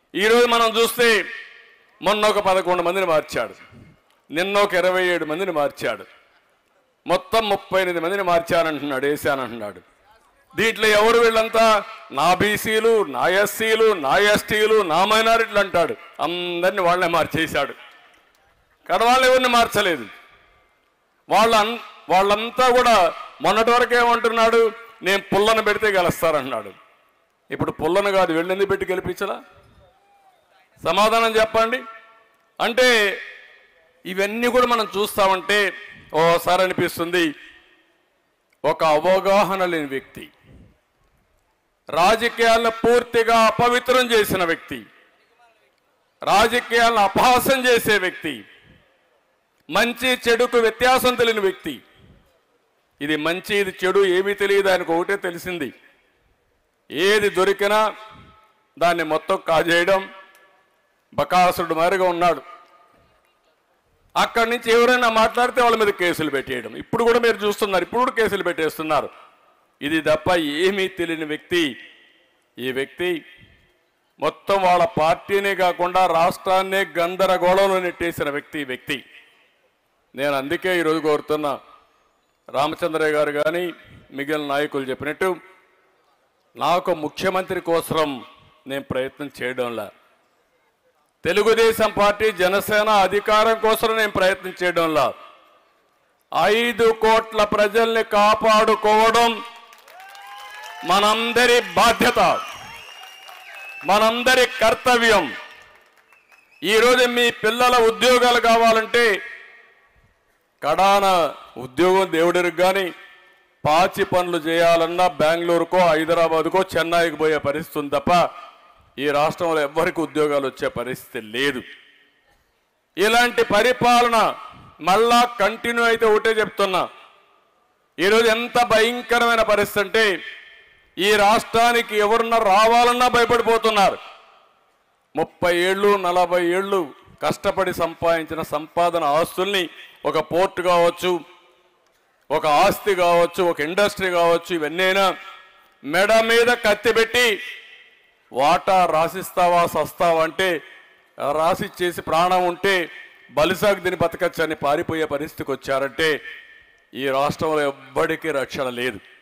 ఈరోజు మనం చూస్తే మొన్న ఒక పదకొండు మందిని మార్చాడు నిన్న ఒక ఇరవై ఏడు మందిని మార్చాడు మొత్తం ముప్పై ఎనిమిది మందిని మార్చానంటున్నాడు వేసానంటున్నాడు దీంట్లో ఎవరు వీళ్ళంతా నా బీసీలు నా ఎస్సీలు నా ఎస్టీలు నా మైనారిటీలు అంటాడు అందరిని వాళ్ళనే మార్చేశాడు కానీ వాళ్ళు ఎవరిని మార్చలేదు వాళ్ళ అన్- వాళ్ళంతా కూడా మొన్నటి వరకు ఏమంటున్నాడు నేను పుల్లను పెడితే గెలుస్తారన్నాడు ఇప్పుడు పుల్లను కాదు వెళ్ళింది పెట్టి గెలిపించలా సమాధానం చెప్పండి అంటే ఇవన్నీ కూడా మనం చూస్తామంటే ఓసారి అనిపిస్తుంది ఒక అవగాహన లేని వ్యక్తి రాజకీయాలను పూర్తిగా అపవిత్రం చేసిన వ్యక్తి రాజకీయాలను అపహాసం చేసే వ్యక్తి మంచి చెడుకు వ్యత్యాసం తెలియని వ్యక్తి ఇది మంచి ఇది చెడు ఏమీ తెలియదు ఆయనకు ఒకటే తెలిసింది ఏది దొరికినా దాన్ని మొత్తం కాజేయడం బకాసురుడు మారిగా ఉన్నాడు అక్కడి నుంచి ఎవరైనా మాట్లాడితే వాళ్ళ మీద కేసులు పెట్టేయడం ఇప్పుడు కూడా మీరు చూస్తున్నారు ఇప్పుడు కూడా కేసులు పెట్టేస్తున్నారు ఇది తప్ప ఏమీ తెలియని వ్యక్తి ఈ వ్యక్తి మొత్తం వాళ్ళ పార్టీనే కాకుండా రాష్ట్రాన్నే గందరగోళంలో నెట్టేసిన వ్యక్తి ఈ వ్యక్తి నేను అందుకే ఈరోజు కోరుతున్నా రామచంద్రయ్య గారు కానీ మిగిలిన నాయకులు చెప్పినట్టు నాకు ముఖ్యమంత్రి కోసం నేను ప్రయత్నం చేయడంలా తెలుగుదేశం పార్టీ జనసేన అధికారం కోసం నేను ప్రయత్నం చేయడంలా ఐదు కోట్ల ప్రజల్ని కాపాడుకోవడం మనందరి బాధ్యత మనందరి కర్తవ్యం ఈరోజు మీ పిల్లల ఉద్యోగాలు కావాలంటే కడాన ఉద్యోగం దేవుడికి కానీ పాచి పనులు చేయాలన్నా బెంగళూరుకో హైదరాబాద్కో చెన్నైకి పోయే పరిస్థితి ఉంది తప్ప ఈ రాష్ట్రంలో ఎవ్వరికి ఉద్యోగాలు వచ్చే పరిస్థితి లేదు ఇలాంటి పరిపాలన మళ్ళా కంటిన్యూ అయితే ఒకటే చెప్తున్నా ఈరోజు ఎంత భయంకరమైన పరిస్థితి అంటే ఈ రాష్ట్రానికి ఎవరన్నా రావాలన్నా భయపడిపోతున్నారు ముప్పై ఏళ్ళు నలభై ఏళ్ళు కష్టపడి సంపాదించిన సంపాదన ఆస్తుల్ని ఒక పోర్ట్ కావచ్చు ఒక ఆస్తి కావచ్చు ఒక ఇండస్ట్రీ కావచ్చు ఇవన్నైనా మెడ మీద కత్తి పెట్టి వాటా రాసిస్తావా సస్తావా అంటే రాసిచ్చేసి ప్రాణం ఉంటే బలిసాగు దీని బతకచ్చని పారిపోయే పరిస్థితికి వచ్చారంటే ఈ రాష్ట్రంలో ఎవ్వడికి రక్షణ లేదు